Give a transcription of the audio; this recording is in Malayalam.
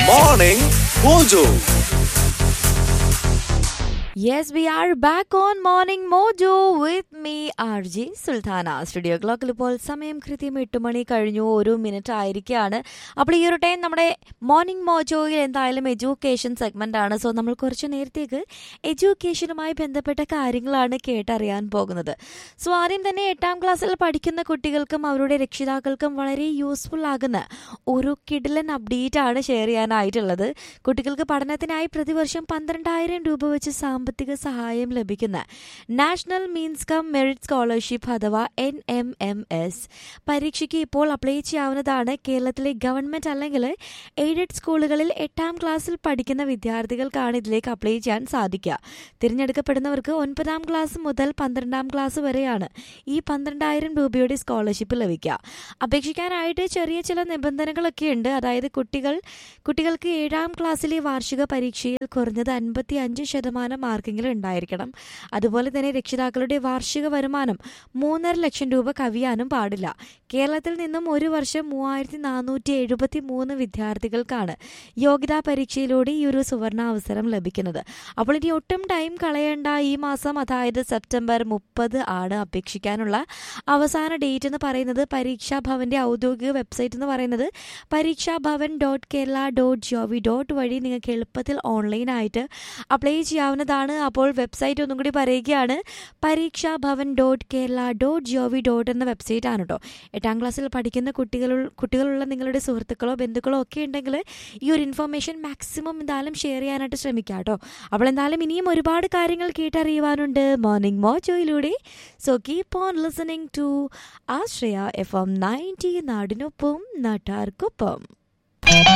Morning Mojo. Yes, we are back on Morning Mojo with me, RJ Sultana studio ക്ലോക്കിൽ ഇപ്പോൾ സമയം കൃത്യം എട്ട് മണി കഴിഞ്ഞു ഒരു മിനിറ്റ് ആയിരിക്കുകയാണ് അപ്പോൾ ഈ ഒരു ടൈം നമ്മുടെ മോർണിംഗ് മോജോയിൽ എന്തായാലും എഡ്യൂക്കേഷൻ സെഗ്മെന്റ് ആണ് സോ നമ്മൾ കുറച്ച് നേരത്തേക്ക് എഡ്യൂക്കേഷനുമായി ബന്ധപ്പെട്ട കാര്യങ്ങളാണ് കേട്ടറിയാൻ പോകുന്നത് സോ ആദ്യം തന്നെ എട്ടാം ക്ലാസ്സിൽ പഠിക്കുന്ന കുട്ടികൾക്കും അവരുടെ രക്ഷിതാക്കൾക്കും വളരെ യൂസ്ഫുൾ ആകുന്ന ഒരു കിഡിലൻ അപ്ഡേറ്റ് ആണ് ഷെയർ ചെയ്യാനായിട്ടുള്ളത് കുട്ടികൾക്ക് പഠനത്തിനായി പ്രതിവർഷം പന്ത്രണ്ടായിരം രൂപ വെച്ച് സാമ്പത്തിക സഹായം ലഭിക്കുന്ന national means cum merit scholarship അഥവാ എൻ എം എം എസ് പരീക്ഷയ്ക്ക് ഇപ്പോൾ അപ്ലൈ ചെയ്യാവുന്നതാണ് കേരളത്തിലെ ഗവൺമെന്റ് അല്ലെങ്കിൽ എയ്ഡഡ് സ്കൂളുകളിൽ എട്ടാം ക്ലാസ്സിൽ പഠിക്കുന്ന വിദ്യാർത്ഥികൾക്കാണ് ഇതിലേക്ക് അപ്ലൈ ചെയ്യാൻ സാധിക്കുക തിരഞ്ഞെടുക്കപ്പെടുന്നവർക്ക് ഒൻപതാം ക്ലാസ് മുതൽ പന്ത്രണ്ടാം ക്ലാസ് വരെയാണ് ഈ പന്ത്രണ്ടായിരം രൂപയുടെ സ്കോളർഷിപ്പ് ലഭിക്കുക അപേക്ഷിക്കാനായിട്ട് ചെറിയ ചില നിബന്ധനകളൊക്കെ ഉണ്ട് അതായത് കുട്ടികൾ കുട്ടികൾക്ക് ഏഴാം ക്ലാസ്സിലെ വാർഷിക പരീക്ഷയിൽ കുറഞ്ഞത് അൻപത്തി അഞ്ച് ശതമാനം മാർക്കെങ്കിലും ഉണ്ടായിരിക്കണം അതുപോലെ തന്നെ രക്ഷിതാക്കളുടെ വാർഷിക വരുമാനം മൂന്നര ലക്ഷം രൂപ കവിയാനും പാടില്ല കേരളത്തിൽ നിന്നും ഒരു വർഷം മൂവായിരത്തി നാനൂറ്റി എഴുപത്തി മൂന്ന് വിദ്യാർത്ഥികൾക്കാണ് യോഗ്യതാ പരീക്ഷയിലൂടെ ഈ ഒരു സുവർണാവസരം ലഭിക്കുന്നത് അപ്പോൾ ഇനി ഒട്ടും ടൈം കളയേണ്ട ഈ മാസം അതായത് സെപ്റ്റംബർ മുപ്പത് ആണ് അപേക്ഷിക്കാനുള്ള അവസാന ഡേറ്റ് എന്ന് പറയുന്നത് പരീക്ഷാ ഭവന്റെ ഔദ്യോഗിക വെബ്സൈറ്റ് എന്ന് പറയുന്നത് Pareeksha Bhavan dot Kerala dot G O V dot വഴി നിങ്ങൾക്ക് എളുപ്പത്തിൽ ഓൺലൈനായിട്ട് അപ്ലൈ ചെയ്യാവുന്നതാണ് അപ്പോൾ വെബ്സൈറ്റ് ഒന്നും കൂടി പറയുകയാണ് Pareeksha Bhavan dot Kerala dot G O V dot എന്ന വെബ്സൈറ്റ് ആണ് കേട്ടോ എട്ടാം ക്ലാസ്സിൽ പഠിക്കുന്ന കുട്ടികൾ കുട്ടികളുള്ള നിങ്ങളുടെ സുഹൃത്തുക്കളോ ബന്ധുക്കളോ ഒക്കെ ഉണ്ടെങ്കിൽ ഈ ഒരു ഇൻഫർമേഷൻ മാക്സിമം എന്തായാലും ഷെയർ ചെയ്യാനായിട്ട് ശ്രമിക്കാം കേട്ടോ അപ്പോൾ എന്തായാലും ഇനിയും ഒരുപാട് കാര്യങ്ങൾ കേട്ടറിയുവാനുണ്ട് മോർണിംഗ് മോജോയിലൂടെ so keep on listening to Aashraya F M ninety നാടിനൊപ്പം നാട്ടാർക്കൊപ്പം